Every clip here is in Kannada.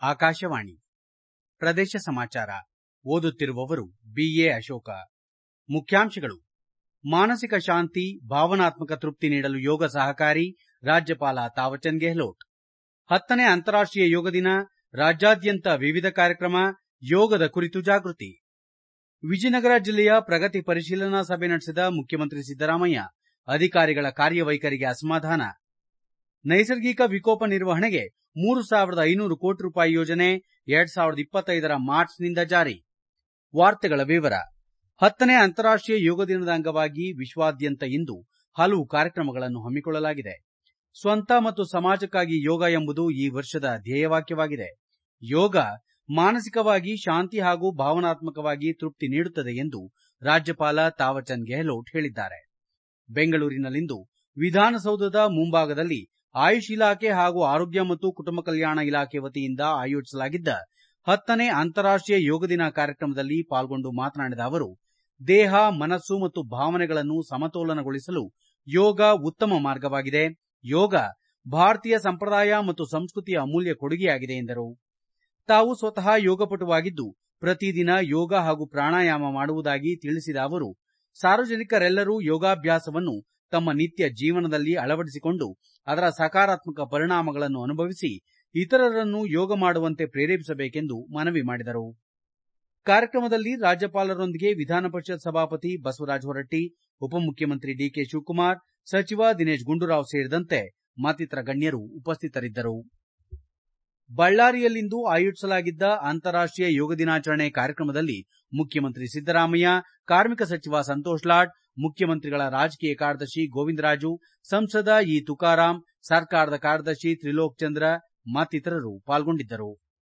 ಆಕಾಶವಾಣಿ ಪ್ರದೇಶ ಸಮಾಚಾರ ಓದುತ್ತಿರುವವರು ಬಿಎ ಅಶೋಕ ಮುಖ್ಯಾಂಶಗಳು ಮಾನಸಿಕ ಶಾಂತಿ ಭಾವನಾತ್ಮಕ ತೃಪ್ತಿ ನೀಡಲು ಯೋಗ ಸಹಕಾರಿ ರಾಜ್ಯಪಾಲ ತಾವರ್ಚಂದ್ ಗೆಹ್ಲೋಟ್ ಹತ್ತನೇ ಅಂತಾರಾಷ್ಟೀಯ ಯೋಗ ದಿನ ರಾಜ್ಯಾದ್ಯಂತ ವಿವಿಧ ಕಾರ್ಯಕ್ರಮ ಯೋಗದ ಕುರಿತು ಜಾಗೃತಿ ವಿಜಯನಗರ ಜಿಲ್ಲೆಯ ಪ್ರಗತಿ ಪರಿಶೀಲನಾ ಸಭೆ ನಡೆಸಿದ ಮುಖ್ಯಮಂತ್ರಿ ಸಿದ್ದರಾಮಯ್ಯ ಅಧಿಕಾರಿಗಳ ಕಾರ್ಯವೈಖರಿಗೆ ಅಸಮಾಧಾನ ನೈಸರ್ಗಿಕ ವಿಕೋಪ ನಿರ್ವಹಣೆಗೆ ಮೂರು ಸಾವಿರದ ಐನೂರು ಕೋಟಿ ರೂಪಾಯಿ ಯೋಜನೆ ಎರಡ್ ಸಾವಿರದ ಇಪ್ಪತ್ತೈದರ ಮಾರ್ಚ್ನಿಂದ ಜಾರಿ ವಾರ್ತೆಗಳ ವಿವರ ಹತ್ತನೇ ಅಂತಾರಾಷ್ಟೀಯ ಯೋಗ ದಿನದ ಅಂಗವಾಗಿ ವಿಶ್ವಾದ್ಯಂತ ಇಂದು ಹಲವು ಕಾರ್ಯಕ್ರಮಗಳನ್ನು ಹಮ್ಮಿಕೊಳ್ಳಲಾಗಿದೆ ಸ್ವಂತ ಮತ್ತು ಸಮಾಜಕ್ಕಾಗಿ ಯೋಗ ಎಂಬುದು ಈ ವರ್ಷದ ಧ್ಯೇಯವಾಕ್ಯವಾಗಿದೆ ಯೋಗ ಮಾನಸಿಕವಾಗಿ ಶಾಂತಿ ಹಾಗೂ ಭಾವನಾತ್ಮಕವಾಗಿ ತೃಪ್ತಿ ನೀಡುತ್ತದೆ ಎಂದು ರಾಜ್ಯಪಾಲ ತಾವರ್ಚಂದ್ ಗೆಹ್ಲೋಟ್ ಹೇಳಿದ್ದಾರೆ ಬೆಂಗಳೂರಿನಲ್ಲಿಂದು ವಿಧಾನಸೌಧದ ಮುಂಭಾಗದಲ್ಲಿ ಆಯುಷ್ ಇಲಾಖೆ ಹಾಗೂ ಆರೋಗ್ಯ ಮತ್ತು ಕುಟುಂಬ ಕಲ್ಯಾಣ ಇಲಾಖೆ ವತಿಯಿಂದ ಆಯೋಜಿಸಲಾಗಿದ್ದ ಹತ್ತನೇ ಅಂತಾರಾಷ್ಟೀಯ ಯೋಗ ದಿನ ಕಾರ್ಯಕ್ರಮದಲ್ಲಿ ಪಾಲ್ಗೊಂಡು ಮಾತನಾಡಿದ ಅವರು ದೇಹ ಮನಸ್ಸು ಮತ್ತು ಭಾವನೆಗಳನ್ನು ಸಮತೋಲನಗೊಳಿಸಲು ಯೋಗ ಉತ್ತಮ ಮಾರ್ಗವಾಗಿದೆ ಯೋಗ ಭಾರತೀಯ ಸಂಪ್ರದಾಯ ಮತ್ತು ಸಂಸ್ಕೃತಿಯ ಅಮೂಲ್ಯ ಕೊಡುಗೆಯಾಗಿದೆ ಎಂದರು ತಾವು ಸ್ವತಃ ಯೋಗಪಟುವಾಗಿದ್ದು ಪ್ರತಿದಿನ ಯೋಗ ಹಾಗೂ ಪ್ರಾಣಾಯಾಮ ಮಾಡುವುದಾಗಿ ತಿಳಿಸಿದ ಅವರು ಸಾರ್ವಜನಿಕರೆಲ್ಲರೂ ಯೋಗಾಭ್ಯಾಸವನ್ನು ತಮ್ಮ ನಿತ್ಯ ಜೀವನದಲ್ಲಿ ಅಳವಡಿಸಿಕೊಂಡು ಅದರ ಸಕಾರಾತ್ಮಕ ಪರಿಣಾಮಗಳನ್ನು ಅನುಭವಿಸಿ ಇತರರನ್ನು ಯೋಗ ಮಾಡುವಂತೆ ಪ್ರೇರೇಪಿಸಬೇಕೆಂದು ಮನವಿ ಮಾಡಿದರು ಕಾರ್ಯಕ್ರಮದಲ್ಲಿ ರಾಜ್ಯಪಾಲರೊಂದಿಗೆ ವಿಧಾನ ಪರಿಷತ್ ಸಭಾಪತಿ ಬಸವರಾಜ ಹೊರಟ್ಟಿ ಉಪಮುಖ್ಯಮಂತ್ರಿ ಡಿಕೆ ಶಿವಕುಮಾರ್ ಸಚಿವ ದಿನೇಶ್ ಗುಂಡೂರಾವ್ ಸೇರಿದಂತೆ ಮತ್ತಿತರ ಗಣ್ಯರು ಉಪಸ್ಥಿತರಿದ್ದರು ಬಳ್ಳಾರಿಯಲ್ಲಿಂದು ಆಯೋಜಿಸಲಾಗಿದ್ದ ಅಂತಾರಾಷ್ಟೀಯ ಯೋಗ ದಿನಾಚರಣೆ ಕಾರ್ಯಕ್ರಮದಲ್ಲಿ ಮುಖ್ಯಮಂತ್ರಿ ಸಿದ್ದರಾಮಯ್ಯ ಕಾರ್ಮಿಕ ಸಚಿವ ಸಂತೋಷ್ ಲಾಡ್ ಮುಖ್ಯಮಂತ್ರಿಗಳ ರಾಜಕೀಯ ಕಾರ್ಯದರ್ಶಿ ಗೋವಿಂದರಾಜು ಸಂಸದ ಇ ತುಕಾರಾಂ ಸರ್ಕಾರದ ಕಾರ್ಯದರ್ಶಿ ತ್ರಿಲೋಕ್ ಚಂದ್ರ ಮತ್ತಿತರರು ಪಾಲ್ಗೊಂಡಿದ್ದರು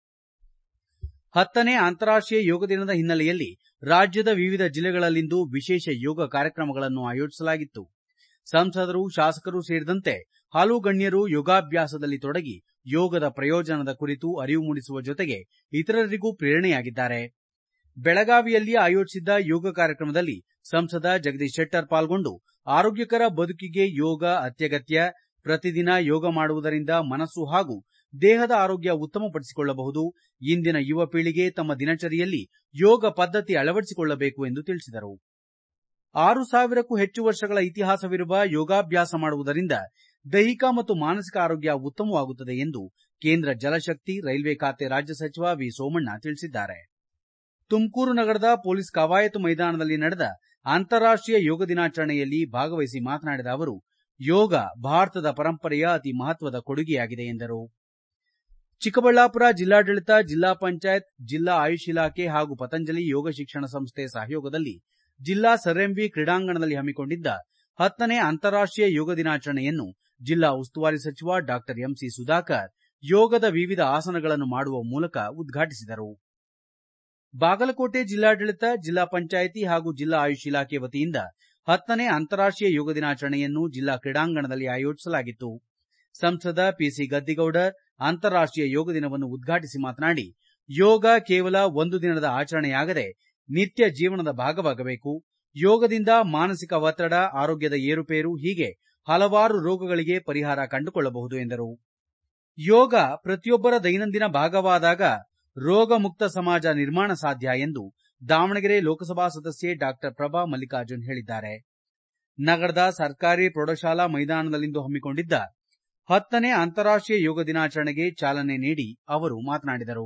ಹತ್ತನೇ ಅಂತಾರಾಷ್ಟೀಯ ಯೋಗ ದಿನದ ಹಿನ್ನೆಲೆಯಲ್ಲಿ ರಾಜ್ಯದ ವಿವಿಧ ಜಿಲ್ಲೆಗಳಲ್ಲಿಂದು ವಿಶೇಷ ಯೋಗ ಕಾರ್ಯಕ್ರಮಗಳನ್ನು ಆಯೋಜಿಸಲಾಗಿತ್ತು ಸಂಸದರು ಶಾಸಕರು ಸೇರಿದಂತೆ ಹಲವು ಗಣ್ಯರು ಯೋಗಾಭ್ಯಾಸದಲ್ಲಿ ತೊಡಗಿ ಯೋಗದ ಪ್ರಯೋಜನದ ಕುರಿತು ಅರಿವು ಮೂಡಿಸುವ ಜೊತೆಗೆ ಇತರರಿಗೂ ಪ್ರೇರಣೆಯಾಗಿದ್ದಾರೆ ಬೆಳಗಾವಿಯಲ್ಲಿ ಆಯೋಜಿಸಿದ್ದ ಯೋಗ ಕಾರ್ಯಕ್ರಮದಲ್ಲಿ ಸಂಸದ ಜಗದೀಶ್ ಶೆಟ್ಟರ್ ಪಾಲ್ಗೊಂಡು ಆರೋಗ್ಯಕರ ಬದುಕಿಗೆ ಯೋಗ ಅತ್ಯಗತ್ಯ ಪ್ರತಿದಿನ ಯೋಗ ಮಾಡುವುದರಿಂದ ಮನಸ್ಸು ಹಾಗೂ ದೇಹದ ಆರೋಗ್ಯ ಉತ್ತಮಪಡಿಸಿಕೊಳ್ಳಬಹುದು ಇಂದಿನ ಯುವ ಪೀಳಿಗೆ ತಮ್ಮ ದಿನಚರಿಯಲ್ಲಿ ಯೋಗ ಪದ್ಧತಿ ಅಳವಡಿಸಿಕೊಳ್ಳಬೇಕು ಎಂದು ತಿಳಿಸಿದರು ಆರು ಸಾವಿರಕ್ಕೂ ಹೆಚ್ಚು ವರ್ಷಗಳ ಇತಿಹಾಸವಿರುವ ಯೋಗಾಭ್ಯಾಸ ಮಾಡುವುದರಿಂದ ದೈಹಿಕ ಮತ್ತು ಮಾನಸಿಕ ಆರೋಗ್ಯ ಉತ್ತಮವಾಗುತ್ತದೆ ಎಂದು ಕೇಂದ್ರ ಜಲಶಕ್ತಿ ರೈಲ್ವೆ ಖಾತೆ ರಾಜ್ಯ ಸಚಿವ ವಿ ಸೋಮಣ್ಣ ತಿಳಿಸಿದ್ದಾರೆ ತುಮಕೂರು ನಗರದ ಪೊಲೀಸ್ ಕವಾಯತು ಮೈದಾನದಲ್ಲಿ ನಡೆದ ಅಂತಾರಾಷ್ಟೀಯ ಯೋಗ ದಿನಾಚರಣೆಯಲ್ಲಿ ಭಾಗವಹಿಸಿ ಮಾತನಾಡಿದ ಅವರು ಯೋಗ ಭಾರತದ ಪರಂಪರೆಯ ಅತಿ ಮಹತ್ವದ ಕೊಡುಗೆಯಾಗಿದೆ ಎಂದರು ಚಿಕ್ಕಬಳ್ಳಾಪುರ ಜಿಲ್ಲಾಡಳಿತ ಜಿಲ್ಲಾ ಪಂಚಾಯತ್ ಜಿಲ್ಲಾ ಆಯುಷ್ ಇಲಾಖೆ ಹಾಗೂ ಪತಂಜಲಿ ಯೋಗ ಶಿಕ್ಷಣ ಸಂಸ್ಥೆ ಸಹಯೋಗದಲ್ಲಿ ಜಿಲ್ಲಾ ಸರ್ ಎಂವಿ ಕ್ರೀಡಾಂಗಣದಲ್ಲಿ ಹಮ್ಮಿಕೊಂಡಿದ್ದ ಹತ್ತನೇ ಅಂತಾರಾಷ್ಟೀಯ ಯೋಗ ದಿನಾಚರಣೆಯನ್ನು ಜಿಲ್ಲಾ ಉಸ್ತುವಾರಿ ಸಚಿವ ಡಾ ಎಂಸಿ ಸುಧಾಕರ್ ಯೋಗದ ವಿವಿಧ ಆಸನಗಳನ್ನು ಮಾಡುವ ಮೂಲಕ ಉದ್ಘಾಟಿಸಿದರು ಬಾಗಲಕೋಟೆ ಜಿಲ್ಲಾಡಳಿತ ಜಿಲ್ಲಾ ಪಂಚಾಯಿತಿ ಹಾಗೂ ಜಿಲ್ಲಾ ಆಯುಷ್ ಇಲಾಖೆ ವತಿಯಿಂದ ಹತ್ತನೇ ಅಂತಾರಾಷ್ಟೀಯ ಯೋಗ ದಿನಾಚರಣೆಯನ್ನು ಜಿಲ್ಲಾ ಕ್ರೀಡಾಂಗಣದಲ್ಲಿ ಆಯೋಜಿಸಲಾಗಿತ್ತು ಸಂಸದ ಪಿಸಿ ಗದ್ದಿಗೌಡರ್ ಅಂತಾರಾಷ್ಟೀಯ ಯೋಗ ದಿನವನ್ನು ಉದ್ಘಾಟಿಸಿ ಮಾತನಾಡಿ ಯೋಗ ಕೇವಲ ಒಂದು ದಿನದ ಆಚರಣೆಯಾಗದೆ ನಿತ್ಯ ಜೀವನದ ಭಾಗವಾಗಬೇಕು ಯೋಗದಿಂದ ಮಾನಸಿಕ ಒತ್ತಡ ಆರೋಗ್ಯದ ಏರುಪೇರು ಹೀಗೆ ಹಲವಾರು ರೋಗಗಳಿಗೆ ಪರಿಹಾರ ಕಂಡುಕೊಳ್ಳಬಹುದು ಎಂದರು ಯೋಗ ಪ್ರತಿಯೊಬ್ಬರ ದೈನಂದಿನ ಭಾಗವಾದಾಗ ರೋಗ ಮುಕ್ತ ಸಮಾಜ ನಿರ್ಮಾಣ ಸಾಧ್ಯ ಎಂದು ದಾವಣಗೆರೆ ಲೋಕಸಭಾ ಸದಸ್ಯೆ ಡಾ ಪ್ರಭಾ ಮಲ್ಲಿಕಾರ್ಜುನ್ ಹೇಳಿದ್ದಾರೆ ನಗರದ ಸರ್ಕಾರಿ ಪ್ರೌಢಶಾಲಾ ಮೈದಾನದಲ್ಲಿಂದು ಹಮ್ಮಿಕೊಂಡಿದ್ದ ಹತ್ತನೇ ಅಂತಾರಾಷ್ಟೀಯ ಯೋಗ ದಿನಾಚರಣೆಗೆ ಚಾಲನೆ ನೀಡಿ ಅವರು ಮಾತನಾಡಿದರು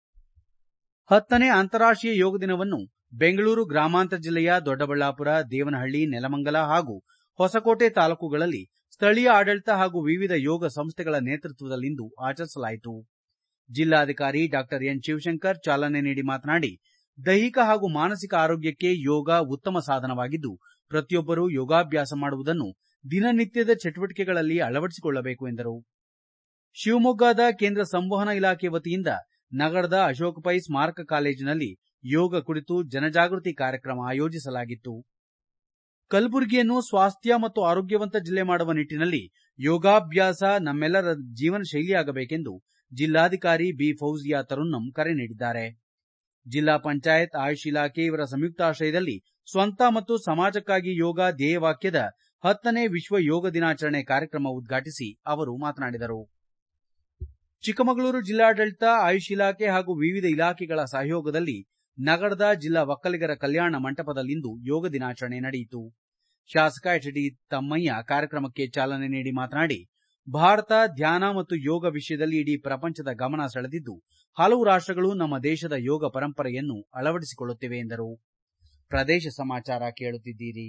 ಹತ್ತನೇ ಅಂತಾರಾಷ್ಟೀಯ ಯೋಗ ದಿನವನ್ನು ಬೆಂಗಳೂರು ಗ್ರಾಮಾಂತರ ಜಿಲ್ಲೆಯ ದೊಡ್ಡಬಳ್ಳಾಪುರ ದೇವನಹಳ್ಳಿ ನೆಲಮಂಗಲ ಹಾಗೂ ಹೊಸಕೋಟೆ ತಾಲೂಕುಗಳಲ್ಲಿ ಸ್ಥಳೀಯ ಆಡಳಿತ ಹಾಗೂ ವಿವಿಧ ಯೋಗ ಸಂಸ್ಥೆಗಳ ನೇತೃತ್ವದಲ್ಲಿಂದು ಆಚರಿಸಲಾಯಿತು ಜಿಲ್ಲಾಧಿಕಾರಿ ಡಾ ಎನ್ ಶಿವಶಂಕರ್ ಚಾಲನೆ ನೀಡಿ ಮಾತನಾಡಿ ದೈಹಿಕ ಹಾಗೂ ಮಾನಸಿಕ ಆರೋಗ್ಯಕ್ಕೆ ಯೋಗ ಉತ್ತಮ ಸಾಧನವಾಗಿದ್ದು ಪ್ರತಿಯೊಬ್ಬರೂ ಯೋಗಾಭ್ಯಾಸ ಮಾಡುವುದನ್ನು ದಿನನಿತ್ಯದ ಚಟುವಟಿಕೆಗಳಲ್ಲಿ ಅಳವಡಿಸಿಕೊಳ್ಳಬೇಕು ಎಂದರು ಶಿವಮೊಗ್ಗದ ಕೇಂದ್ರ ಸಂವಹನ ಇಲಾಖೆ ವತಿಯಿಂದ ನಗರದ ಅಶೋಕ್ ಪೈ ಸ್ಮಾರಕ ಕಾಲೇಜಿನಲ್ಲಿ ಯೋಗ ಕುರಿತು ಜನಜಾಗೃತಿ ಕಾರ್ಯಕ್ರಮ ಆಯೋಜಿಸಲಾಗಿತ್ತು ಕಲಬುರಗಿಯನ್ನು ಸ್ವಾಸ್ಥ್ಯ ಮತ್ತು ಆರೋಗ್ಯವಂತ ಜಿಲ್ಲೆ ಮಾಡುವ ನಿಟ್ಟಿನಲ್ಲಿ ಯೋಗಾಭ್ಯಾಸ ನಮ್ಮೆಲ್ಲರ ಜೀವನ ಶೈಲಿಯಾಗಬೇಕೆಂದು ಜಿಲ್ಲಾಧಿಕಾರಿ ಬಿ ಫೌಜಿಯಾ ತರುನ್ನಂ ಕರೆ ನೀಡಿದ್ದಾರೆ ಜಿಲ್ಲಾ ಪಂಚಾಯತ್ ಆಯುಷ್ ಇಲಾಖೆ ಇವರ ಸಂಯುಕ್ತಾಶ್ರಯದಲ್ಲಿ ಸ್ವಂತ ಮತ್ತು ಸಮಾಜಕ್ಕಾಗಿ ಯೋಗ ಧ್ಯೇಯವಾಕ್ಯದ ಹತ್ತನೇ ವಿಶ್ವ ಯೋಗ ದಿನಾಚರಣೆ ಕಾರ್ಯಕ್ರಮ ಉದ್ಘಾಟಿಸಿ ಅವರು ಮಾತನಾಡಿದರು ಚಿಕ್ಕಮಗಳೂರು ಜಿಲ್ಲಾಡಳಿತ ಆಯುಷ್ ಇಲಾಖೆ ಹಾಗೂ ವಿವಿಧ ಇಲಾಖೆಗಳ ಸಹಯೋಗದಲ್ಲಿ ನಗರದ ಜಿಲ್ಲಾ ಒಕ್ಕಲಿಗರ ಕಲ್ಯಾಣ ಮಂಟಪದಲ್ಲಿಂದು ಯೋಗ ದಿನಾಚರಣೆ ನಡೆಯಿತು ಶಾಸಕ ಎಚ್ ಡಿ ತಮ್ಮಯ್ಯ ಕಾರ್ಯಕ್ರಮಕ್ಕೆ ಚಾಲನೆ ನೀಡಿ ಮಾತನಾಡಿ ಭಾರತ ಧ್ಯಾನ ಮತ್ತು ಯೋಗ ವಿಷಯದಲ್ಲಿ ಇಡೀ ಪ್ರಪಂಚದ ಗಮನ ಸೆಳೆದಿದ್ದು ಹಲವು ರಾಷ್ಟಗಳು ನಮ್ಮ ದೇಶದ ಯೋಗ ಪರಂಪರೆಯನ್ನು ಅಳವಡಿಸಿಕೊಳ್ಳುತ್ತಿವೆ ಎಂದರು ಪ್ರದೇಶ ಸಮಾಚಾರ ಕೇಳುತ್ತಿದ್ದೀರಿ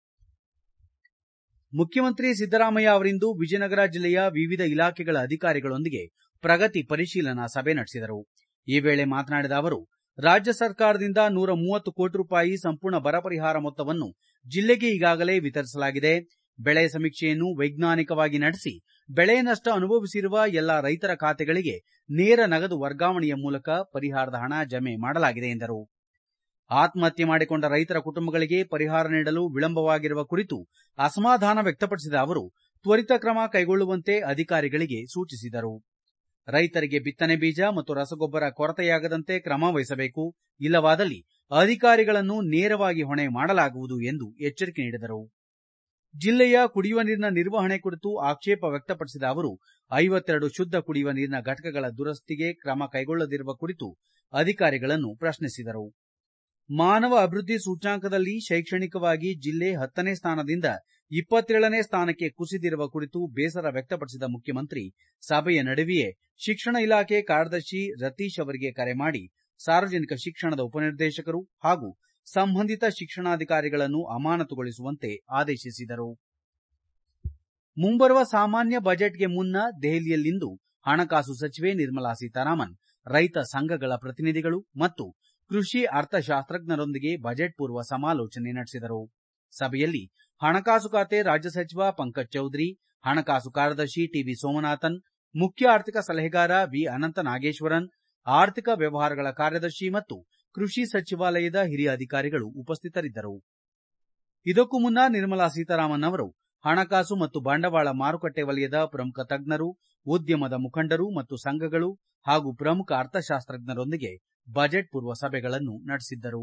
ಮುಖ್ಯಮಂತ್ರಿ ಸಿದ್ದರಾಮಯ್ಯ ಅವರಿಂದು ವಿಜಯನಗರ ಜಿಲ್ಲೆಯ ವಿವಿಧ ಇಲಾಖೆಗಳ ಅಧಿಕಾರಿಗಳೊಂದಿಗೆ ಪ್ರಗತಿ ಪರಿಶೀಲನಾ ಸಭೆ ನಡೆಸಿದರು ಈ ವೇಳೆ ಮಾತನಾಡಿದ ಅವರು ರಾಜ್ಯ ಸರ್ಕಾರದಿಂದ ನೂರ ಮೂವತ್ತು ಕೋಟಿ ರೂಪಾಯಿ ಸಂಪೂರ್ಣ ಬರ ಪರಿಹಾರ ಮೊತ್ತವನ್ನು ಜಿಲ್ಲೆಗೆ ಈಗಾಗಲೇ ವಿತರಿಸಲಾಗಿದೆ ಬೆಳೆ ಸಮೀಕ್ಷೆಯನ್ನು ವೈಜ್ಞಾನಿಕವಾಗಿ ನಡೆಸಿ ಬೆಳೆ ನಷ್ಟ ಅನುಭವಿಸಿರುವ ಎಲ್ಲಾ ರೈತರ ಖಾತೆಗಳಿಗೆ ನೇರ ನಗದು ವರ್ಗಾವಣೆಯ ಮೂಲಕ ಪರಿಹಾರದ ಹಣ ಜಮೆ ಮಾಡಲಾಗಿದೆ ಎಂದರು ಆತ್ಮಹತ್ಯೆ ಮಾಡಿಕೊಂಡ ರೈತರ ಕುಟುಂಬಗಳಿಗೆ ಪರಿಹಾರ ನೀಡಲು ವಿಳಂಬವಾಗಿರುವ ಕುರಿತು ಅಸಮಾಧಾನ ವ್ಯಕ್ತಪಡಿಸಿದ ಅವರು ತ್ವರಿತ ಕ್ರಮ ಕೈಗೊಳ್ಳುವಂತೆ ಅಧಿಕಾರಿಗಳಿಗೆ ಸೂಚಿಸಿದರು ರೈತರಿಗೆ ಬಿತ್ತನೆ ಬೀಜ ಮತ್ತು ರಸಗೊಬ್ಬರ ಕೊರತೆಯಾಗದಂತೆ ಕ್ರಮ ವಹಿಸಬೇಕು ಇಲ್ಲವಾದಲ್ಲಿ ಅಧಿಕಾರಿಗಳನ್ನು ನೇರವಾಗಿ ಹೊಣೆ ಮಾಡಲಾಗುವುದು ಎಂದು ಎಚ್ಚರಿಕೆ ನೀಡಿದರು ಜಿಲ್ಲೆಯ ಕುಡಿಯುವ ನೀರಿನ ನಿರ್ವಹಣೆ ಕುರಿತು ಆಕ್ಷೇಪ ವ್ಯಕ್ತಪಡಿಸಿದ ಅವರು ಐವತ್ತೆರಡು ಶುದ್ಧ ಕುಡಿಯುವ ನೀರಿನ ಘಟಕಗಳ ದುರಸ್ತಿಗೆ ಕ್ರಮ ಕೈಗೊಳ್ಳದಿರುವ ಕುರಿತು ಅಧಿಕಾರಿಗಳನ್ನು ಪ್ರಶ್ನಿಸಿದರು ಮಾನವ ಅಭಿವೃದ್ಧಿ ಸೂಚ್ಯಂಕದಲ್ಲಿ ಶೈಕ್ಷಣಿಕವಾಗಿ ಜಿಲ್ಲೆ ಹತ್ತನೇ ಸ್ಥಾನದಿಂದ ಇಪ್ಪತ್ತೇಳನೇ ಸ್ಥಾನಕ್ಕೆ ಕುಸಿದಿರುವ ಕುರಿತು ಬೇಸರ ವ್ಯಕ್ತಪಡಿಸಿದ ಮುಖ್ಯಮಂತ್ರಿ ಸಭೆಯ ನಡುವೆಯೇ ಶಿಕ್ಷಣ ಇಲಾಖೆ ಕಾರ್ಯದರ್ಶಿ ರತೀಶ್ ಅವರಿಗೆ ಕರೆ ಮಾಡಿ ಸಾರ್ವಜನಿಕ ಶಿಕ್ಷಣದ ಉಪನಿರ್ದೇಶಕರು ಹಾಗೂ ಸಂಬಂಧಿತ ಶಿಕ್ಷಣಾಧಿಕಾರಿಗಳನ್ನು ಅಮಾನತುಗೊಳಿಸುವಂತೆ ಆದೇಶಿಸಿದರು ಮುಂಬರುವ ಸಾಮಾನ್ಯ ಬಜೆಟ್ಗೆ ಮುನ್ನ ದೆಹಲಿಯಲ್ಲಿಂದು ಹಣಕಾಸು ಸಚಿವೆ ನಿರ್ಮಲಾ ಸೀತಾರಾಮನ್ ರೈತ ಸಂಘಗಳ ಪ್ರತಿನಿಧಿಗಳು ಮತ್ತು ಕೃಷಿ ಅರ್ಥಶಾಸ್ತ್ರಜ್ಞರೊಂದಿಗೆ ಬಜೆಟ್ ಪೂರ್ವ ಸಮಾಲೋಚನೆ ನಡೆಸಿದರು ಸಭೆಯಲ್ಲಿ ಹಣಕಾಸು ಖಾತೆ ರಾಜ್ಯ ಸಚಿವ ಪಂಕಜ್ ಚೌಧರಿ ಹಣಕಾಸು ಕಾರ್ಯದರ್ಶಿ ಟಿವಿ ಸೋಮನಾಥನ್ ಮುಖ್ಯ ಆರ್ಥಿಕ ಸಲಹೆಗಾರ ವಿ ಅನಂತ ನಾಗೇಶ್ವರನ್ ಆರ್ಥಿಕ ವ್ಯವಹಾರಗಳ ಕಾರ್ಯದರ್ಶಿ ಮತ್ತು ಕೃಷಿ ಸಚಿವಾಲಯದ ಹಿರಿಯ ಅಧಿಕಾರಿಗಳು ಉಪಸ್ಥಿತರಿದ್ದರು ಇದಕ್ಕೂ ಮುನ್ನ ನಿರ್ಮಲಾ ಸೀತಾರಾಮನ್ ಅವರು ಹಣಕಾಸು ಮತ್ತು ಬಂಡವಾಳ ಮಾರುಕಟ್ಟೆ ವಲಯದ ಪ್ರಮುಖ ತಜ್ಞರು ಉದ್ಯಮದ ಮುಖಂಡರು ಮತ್ತು ಸಂಘಗಳು ಹಾಗೂ ಪ್ರಮುಖ ಅರ್ಥಶಾಸ್ತ್ರಜ್ಞರೊಂದಿಗೆ ಬಜೆಟ್ ಪೂರ್ವ ಸಭೆಗಳನ್ನು ನಡೆಸಿದ್ದರು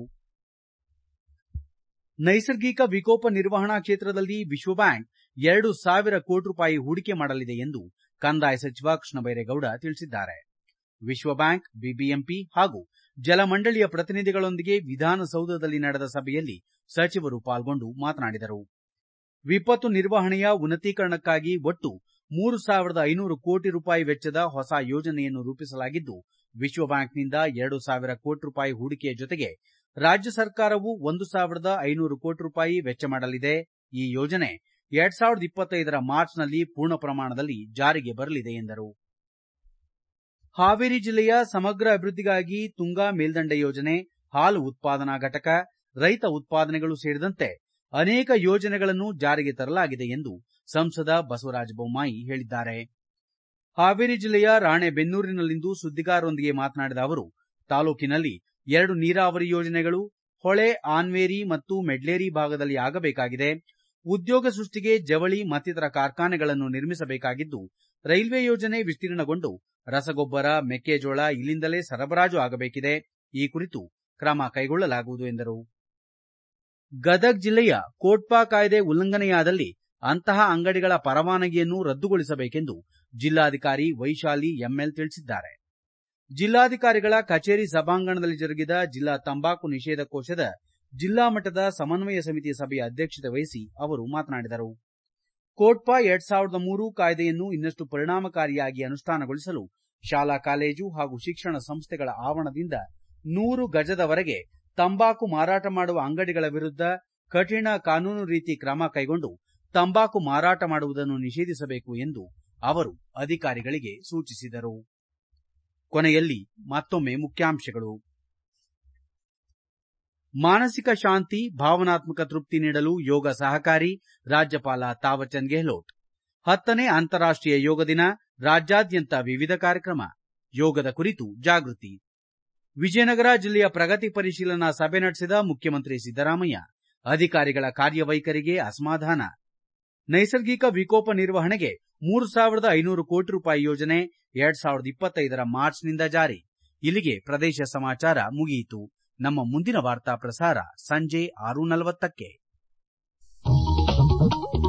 ನೈಸರ್ಗಿಕ ವಿಕೋಪ ನಿರ್ವಹಣಾ ಕ್ಷೇತ್ರದಲ್ಲಿ ವಿಶ್ವ ಬ್ಯಾಂಕ್ ಎರಡು ಸಾವಿರ ಕೋಟಿ ರೂಪಾಯಿ ಹೂಡಿಕೆ ಮಾಡಲಿದೆ ಎಂದು ಕಂದಾಯ ಸಚಿವ ಕೃಷ್ಣಬೈರೇಗೌಡ ತಿಳಿಸಿದ್ದಾರೆ ವಿಶ್ವ ಬ್ಯಾಂಕ್ ಬಿಬಿಎಂಪಿ ಹಾಗೂ ಜಲಮಂಡಳಿಯ ಪ್ರತಿನಿಧಿಗಳೊಂದಿಗೆ ವಿಧಾನಸೌಧದಲ್ಲಿ ನಡೆದ ಸಭೆಯಲ್ಲಿ ಸಚಿವರು ಪಾಲ್ಗೊಂಡು ಮಾತನಾಡಿದರು ವಿಪತ್ತು ನಿರ್ವಹಣೆಯ ಉನ್ನತೀಕರಣಕ್ಕಾಗಿ ಒಟ್ಟು ಮೂರು ಸಾವಿರದ ಐನೂರು ಕೋಟಿ ರೂಪಾಯಿ ವೆಚ್ಚದ ಹೊಸ ಯೋಜನೆಯನ್ನು ರೂಪಿಸಲಾಗಿದ್ದು ವಿಶ್ವ ಬ್ಯಾಂಕ್ನಿಂದ ಎರಡು ಸಾವಿರ ಕೋಟಿ ರೂಪಾಯಿ ಹೂಡಿಕೆಯ ಜೊತೆಗೆ ರಾಜ್ಯ ಸರ್ಕಾರವು ಒಂದು ಸಾವಿರದ ಐನೂರು ಕೋಟಿ ರೂಪಾಯಿ ವೆಚ್ಚ ಮಾಡಲಿದೆ ಈ ಯೋಜನೆ ಎರಡ್ ಸಾವಿರದ ಇಪ್ಪತ್ತೈದರ ಮಾರ್ಚ್ನಲ್ಲಿ ಪೂರ್ಣ ಪ್ರಮಾಣದಲ್ಲಿ ಜಾರಿಗೆ ಬರಲಿದೆ ಎಂದರು ಹಾವೇರಿ ಜಿಲ್ಲೆಯ ಸಮಗ್ರ ಅಭಿವೃದ್ಧಿಗಾಗಿ ತುಂಗಾ ಮೇಲ್ದಂಡೆ ಯೋಜನೆ ಹಾಲು ಉತ್ಪಾದನಾ ಘಟಕ ರೈತ ಉತ್ಪಾದನೆಗಳು ಸೇರಿದಂತೆ ಅನೇಕ ಯೋಜನೆಗಳನ್ನು ಜಾರಿಗೆ ತರಲಾಗಿದೆ ಎಂದು ಸಂಸದ ಬಸವರಾಜ ಬೊಮ್ಮಾಯಿ ಹೇಳಿದ್ದಾರೆ ಹಾವೇರಿ ಜಿಲ್ಲೆಯ ರಾಣೆಬೆನ್ನೂರಿನಲ್ಲಿಂದು ಸುದ್ದಿಗಾರರೊಂದಿಗೆ ಮಾತನಾಡಿದ ಅವರು ತಾಲೂಕಿನಲ್ಲಿ ಎರಡು ನೀರಾವರಿ ಯೋಜನೆಗಳು ಹೊಳೆ ಆನ್ವೇರಿ ಮತ್ತು ಮೆಡ್ಲೇರಿ ಭಾಗದಲ್ಲಿ ಆಗಬೇಕಾಗಿದೆ ಉದ್ಯೋಗ ಸೃಷ್ಟಿಗೆ ಜವಳಿ ಮತ್ತಿತರ ಕಾರ್ಖಾನೆಗಳನ್ನು ನಿರ್ಮಿಸಬೇಕಾಗಿದ್ದು ರೈಲ್ವೆ ಯೋಜನೆ ವಿಸ್ತೀರ್ಣಗೊಂಡು ರಸಗೊಬ್ಬರ ಮೆಕ್ಕೆಜೋಳ ಇಲ್ಲಿಂದಲೇ ಸರಬರಾಜು ಆಗಬೇಕಿದೆ ಈ ಕುರಿತು ಕ್ರಮ ಕೈಗೊಳ್ಳಲಾಗುವುದು ಎಂದರು ಗದಗ ಜಿಲ್ಲೆಯ ಕೋಟ್ಪಾ ಕಾಯ್ದೆ ಉಲ್ಲಂಘನೆಯಾದಲ್ಲಿ ಅಂತಹ ಅಂಗಡಿಗಳ ಪರವಾನಗಿಯನ್ನು ರದ್ದುಗೊಳಿಸಬೇಕೆಂದು ಜಿಲ್ಲಾಧಿಕಾರಿ ವೈಶಾಲಿ ಎಂಎಲ್ ತಿಳಿಸಿದ್ದಾರೆ ಜಿಲ್ಲಾಧಿಕಾರಿಗಳ ಕಚೇರಿ ಸಭಾಂಗಣದಲ್ಲಿ ಜರುಗಿದ ಜಿಲ್ಲಾ ತಂಬಾಕು ನಿಷೇಧ ಕೋಶದ ಜಿಲ್ಲಾ ಮಟ್ಟದ ಸಮನ್ವಯ ಸಮಿತಿ ಸಭೆಯ ಅಧ್ಯಕ್ಷತೆ ವಹಿಸಿ ಅವರು ಮಾತನಾಡಿದರು ಕೋಟ್ಪಾ ಎರಡ್ ಸಾವಿರದ ಮೂರು ಕಾಯ್ದೆಯನ್ನು ಇನ್ನಷ್ಟು ಪರಿಣಾಮಕಾರಿಯಾಗಿ ಅನುಷ್ಠಾನಗೊಳಿಸಲು ಶಾಲಾ ಕಾಲೇಜು ಹಾಗೂ ಶಿಕ್ಷಣ ಸಂಸ್ಥೆಗಳ ಆವರಣದಿಂದ ನೂರು ಗಜದವರೆಗೆ ತಂಬಾಕು ಮಾರಾಟ ಮಾಡುವ ಅಂಗಡಿಗಳ ವಿರುದ್ಧ ಕಠಿಣ ಕಾನೂನು ರೀತಿ ಕ್ರಮ ಕೈಗೊಂಡು ತಂಬಾಕು ಮಾರಾಟ ಮಾಡುವುದನ್ನು ನಿಷೇಧಿಸಬೇಕು ಎಂದು ಅವರು ಅಧಿಕಾರಿಗಳಿಗೆ ಸೂಚಿಸಿದರು ಕೊನೆಯಲ್ಲಿ ಮತ್ತೊಮ್ಮೆ ಮುಖ್ಯಾಂಶಗಳು ಮಾನಸಿಕ ಶಾಂತಿ ಭಾವನಾತ್ಮಕ ತೃಪ್ತಿ ನೀಡಲು ಯೋಗ ಸಹಕಾರಿ ರಾಜ್ಯಪಾಲ ತಾವರ್ಚಂದ್ ಗೆಹ್ಲೋಟ್ ಹತ್ತನೇ ಅಂತಾರಾಷ್ಟೀಯ ಯೋಗ ದಿನ ರಾಜ್ಯಾದ್ಯಂತ ವಿವಿಧ ಕಾರ್ಯಕ್ರಮ ಯೋಗದ ಕುರಿತು ಜಾಗೃತಿ ವಿಜಯನಗರ ಜಿಲ್ಲೆಯ ಪ್ರಗತಿ ಪರಿಶೀಲನಾ ಸಭೆ ನಡೆಸಿದ ಮುಖ್ಯಮಂತ್ರಿ ಸಿದ್ದರಾಮಯ್ಯ ಅಧಿಕಾರಿಗಳ ಕಾರ್ಯವೈಖರಿಗೆ ಅಸಮಾಧಾನ ನೈಸರ್ಗಿಕ ವಿಕೋಪ ನಿರ್ವಹಣೆಗೆ ಮೂರು ಸಾವಿರದ ಐನೂರು ಕೋಟಿ ರೂಪಾಯಿ ಯೋಜನೆ ಎರಡ್ ಸಾವಿರದ ಇಪ್ಪತ್ತೈದರ ಮಾರ್ಚ್ನಿಂದ ಜಾರಿ ಇಲ್ಲಿಗೆ ಪ್ರದೇಶ ಸಮಾಚಾರ ಮುಗಿಯಿತು ನಮ್ಮ ಮುಂದಿನ ವಾರ್ತಾ ಪ್ರಸಾರ ಸಂಜೆ ಆರು ನಲವತ್ತಕ್ಕೆ